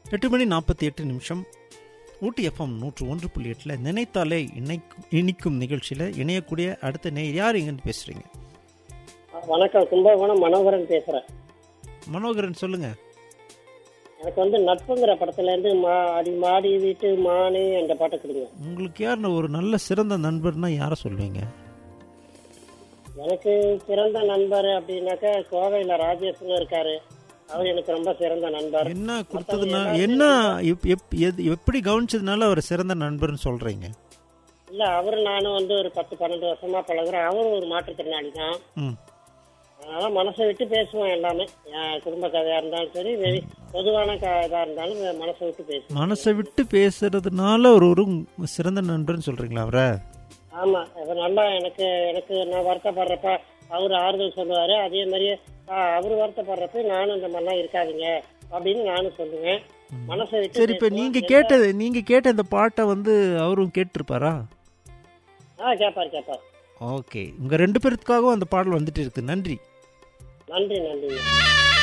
எட்டு மணி நாற்பத்தி எட்டு நிமிஷம் ஊட்டி எஃப்எம் நூற்று ஒன்று புள்ளி எட்டில் நினைத்தாலே இணைக்கும் இனிக்கும் நிகழ்ச்சியில் இணையக்கூடிய அடுத்த நே யார் எங்கேருந்து பேசுகிறீங்க வணக்கம் கும்பகோணம் மனோகரன் பேசுறேன் மனோகரன் சொல்லுங்கள் எனக்கு வந்து நட்புங்கிற படத்துல இருந்து மா அடி மாடி வீட்டு மானே என்ற பாட்டு கொடுங்க உங்களுக்கு யாருன்னு ஒரு நல்ல சிறந்த நண்பர்னா யாரை சொல்லுவீங்க எனக்கு சிறந்த நண்பர் அப்படின்னாக்கா கோவையில ராஜேஷ்னு இருக்காரு அவர் எனக்கு ரொம்ப சிறந்த நண்பர் என்ன கொடுத்ததுனா என்ன எப்- எப்- எது- எப்படி கவனிச்சதுனால அவர் சிறந்த நண்பர்னு சொல்கிறீங்க இல்ல அவரு நானும் வந்து ஒரு பத்து பன்னெண்டு வருஷமா பழகுறேன் அவரும் ஒரு மாற்றுத்திறனாளி தான் ம் அதனால மனசை விட்டு பேசுவோம் எல்லாமே என் குடும்ப கதையா இருந்தாலும் சரி வெளி பொதுவான க- இதா இருந்தாலும் மனசை விட்டு பேசுவோம் மனசை விட்டு பேசுறதுனால ஒரு ஒரு சிறந்த நண்பர்னு சொல்கிறீங்களா அவரை ஆமா அவர் நல்லா எனக்கு எனக்கு நான் வருத்தப்படுறப்ப அவர் ஆறுதல் சொல்லுவாரு அதே மாதிரியே அவர் வருத்தப்படுறப்ப நானும் இந்த மாதிரிலாம் இருக்காதீங்க அப்படின்னு நானும் சொல்லுவேன் மனசை விட்டு சரி இப்போ பேசுவோம். நீங்கள் கேட்டது நீங்கள் கேட்ட இந்த பாட்டை வந்து அவரும் கேட்டிருப்பாரா ஆ கேட்பார் கேட்பார் ஓகே உங்கள் ரெண்டு பேருக்காகவும் அந்த பாடல் வந்துட்டு இருக்கு நன்றி நன்றி நன்றி